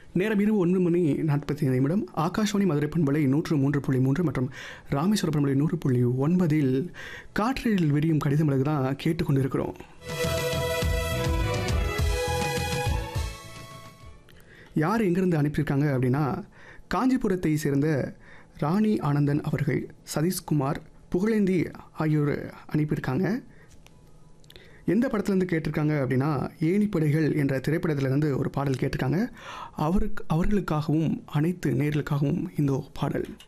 நேரம் இரவு ஒன்று மணி நாற்பத்தி நிமிடம் ஆகாஷ்வாணி மதுரை பண்பலை நூற்று மூன்று புள்ளி மூன்று மற்றும் ராமேஸ்வர பண்பலை நூறு புள்ளி ஒன்பதில் காற்றில் விரியும் கடிதங்களுக்கு தான் கேட்டுக்கொண்டிருக்கிறோம் யார் எங்கேருந்து அனுப்பியிருக்காங்க அப்படின்னா காஞ்சிபுரத்தை சேர்ந்த ராணி ஆனந்தன் அவர்கள் சதீஷ்குமார் புகழேந்தி ஆகியோர் அனுப்பியிருக்காங்க எந்த படத்துலேருந்து கேட்டிருக்காங்க அப்படின்னா ஏணிப்படைகள் என்ற திரைப்படத்திலிருந்து ஒரு பாடல் கேட்டிருக்காங்க அவருக்கு அவர்களுக்காகவும் அனைத்து நேர்களுக்காகவும் இந்த பாடல்